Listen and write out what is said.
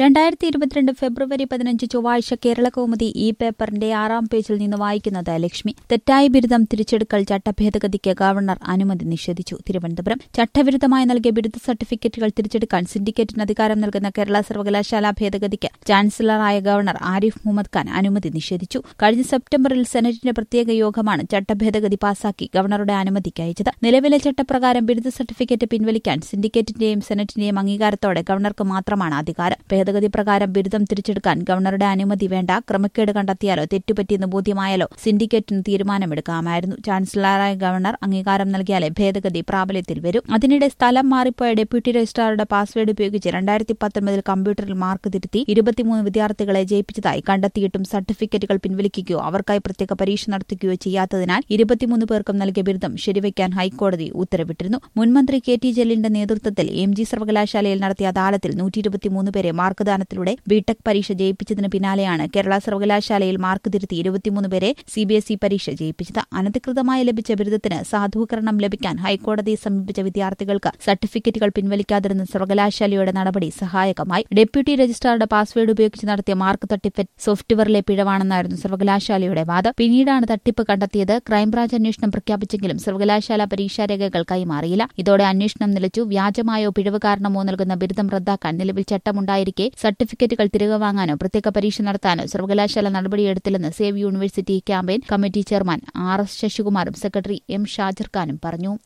രണ്ടായിരത്തി ഇരുപത്തിരണ്ട് ഫെബ്രുവരി പതിനഞ്ച് ചൊവ്വാഴ്ച കേരള കൗമുദി ഈ പേപ്പറിന്റെ ആറാം പേജിൽ നിന്ന് വായിക്കുന്നത് ലക്ഷ്മി തെറ്റായ ബിരുദം തിരിച്ചെടുക്കൽ ചട്ടഭേദഗതിക്ക് ഗവർണർ അനുമതി നിഷേധിച്ചു തിരുവനന്തപുരം ചട്ടവിരുദ്ധമായി നൽകിയ ബിരുദ സർട്ടിഫിക്കറ്റുകൾ തിരിച്ചെടുക്കാൻ സിൻഡിക്കേറ്റിന് അധികാരം നൽകുന്ന കേരള സർവകലാശാല ഭേദഗതിക്ക് ചാൻസലറായ ഗവർണർ ആരിഫ് മുഹമ്മദ് ഖാൻ അനുമതി നിഷേധിച്ചു കഴിഞ്ഞ സെപ്റ്റംബറിൽ സെനറ്റിന്റെ പ്രത്യേക യോഗമാണ് ചട്ടഭേദഗതി പാസാക്കി ഗവർണറുടെ അനുമതിക്ക് അയച്ചത് നിലവിലെ ചട്ടപ്രകാരം ബിരുദ സർട്ടിഫിക്കറ്റ് പിൻവലിക്കാൻ സിൻഡിക്കേറ്റിന്റെയും സെനറ്റിന്റെയും അംഗീകാരത്തോടെ ഗവർണർക്ക് മാത്രമാണ് അധികാരം ഭേദഗതി പ്രകാരം ബിരുദം തിരിച്ചെടുക്കാൻ ഗവർണറുടെ അനുമതി വേണ്ട ക്രമക്കേട് കണ്ടെത്തിയാലോ തെറ്റുപറ്റിയെന്ന് ബോധ്യമായാലോ സിൻഡിക്കേറ്റിന് തീരുമാനമെടുക്കാമായിരുന്നു ചാൻസലറായ ഗവർണർ അംഗീകാരം നൽകിയാലേ ഭേദഗതി പ്രാബല്യത്തിൽ വരും അതിനിടെ സ്ഥലം മാറിപ്പോയ ഡെപ്യൂട്ടി രജിസ്ട്രാറുടെ പാസ്വേഡ് ഉപയോഗിച്ച് രണ്ടായിരത്തി പത്തൊൻപതിൽ കമ്പ്യൂട്ടറിൽ മാർക്ക് തിരുത്തി ഇരുപത്തിമൂന്ന് വിദ്യാർത്ഥികളെ ജയിപ്പിച്ചതായി കണ്ടെത്തിയിട്ടും സർട്ടിഫിക്കറ്റുകൾ പിൻവലിക്കുകയോ അവർക്കായി പ്രത്യേക പരീക്ഷ നടത്തുകയോ ചെയ്യാത്തതിനാൽ ഇരുപത്തിമൂന്ന് പേർക്കും നൽകിയ ബിരുദം ശരിവയ്ക്കാൻ ഹൈക്കോടതി ഉത്തരവിട്ടിരുന്നു മുൻമന്ത്രി കെ ടി ജലീലിന്റെ നേതൃത്വത്തിൽ എം ജി സർവകലാശാലയിൽ നടത്തിയ അദാലത്തിൽ നൂറ്റി ഇരുപത്തിമൂന്ന് പേരെ മാർക്ക് ദാനത്തിലൂടെ ബിടെക് പരീക്ഷ ജയിപ്പിച്ചതിന് പിന്നാലെയാണ് കേരള സർവകലാശാലയിൽ മാർക്ക് തിരുത്തി ഇരുപത്തിമൂന്ന് പേരെ സിബിഎസ്ഇ പരീക്ഷ ജയിപ്പിച്ചത് അനധികൃതമായി ലഭിച്ച ബിരുദത്തിന് സാധൂകരണം ലഭിക്കാൻ ഹൈക്കോടതിയെ സമീപിച്ച വിദ്യാർത്ഥികൾക്ക് സർട്ടിഫിക്കറ്റുകൾ പിൻവലിക്കാതിരുന്ന സർവകലാശാലയുടെ നടപടി സഹായകമായി ഡെപ്യൂട്ടി രജിസ്ട്രാറുടെ പാസ്വേഡ് ഉപയോഗിച്ച് നടത്തിയ മാർക്ക് തട്ടിപ്പ് സോഫ്റ്റ്വെയറിലെ പിഴവാണെന്നായിരുന്നു സർവകലാശാലയുടെ വാദം പിന്നീടാണ് തട്ടിപ്പ് കണ്ടെത്തിയത് ക്രൈംബ്രാഞ്ച് അന്വേഷണം പ്രഖ്യാപിച്ചെങ്കിലും സർവകലാശാല പരീക്ഷാരേഖകൾ കൈമാറിയില്ല ഇതോടെ അന്വേഷണം നിലച്ചു വ്യാജമായോ പിഴവ് കാരണമോ നൽകുന്ന ബിരുദം റദ്ദാക്കാൻ നിലവിൽ ചട്ടമുണ്ടായിരിക്കെ സർട്ടിഫിക്കറ്റുകൾ തിരികെ വാങ്ങാനോ പ്രത്യേക പരീക്ഷ നടത്താനോ സർവകലാശാല നടപടിയെടുത്തില്ലെന്ന് save university campaign committee chairman R S ശശികുമാറും സെക്രട്ടറി എം ഷാജർ ഖാനും പറഞ്ഞു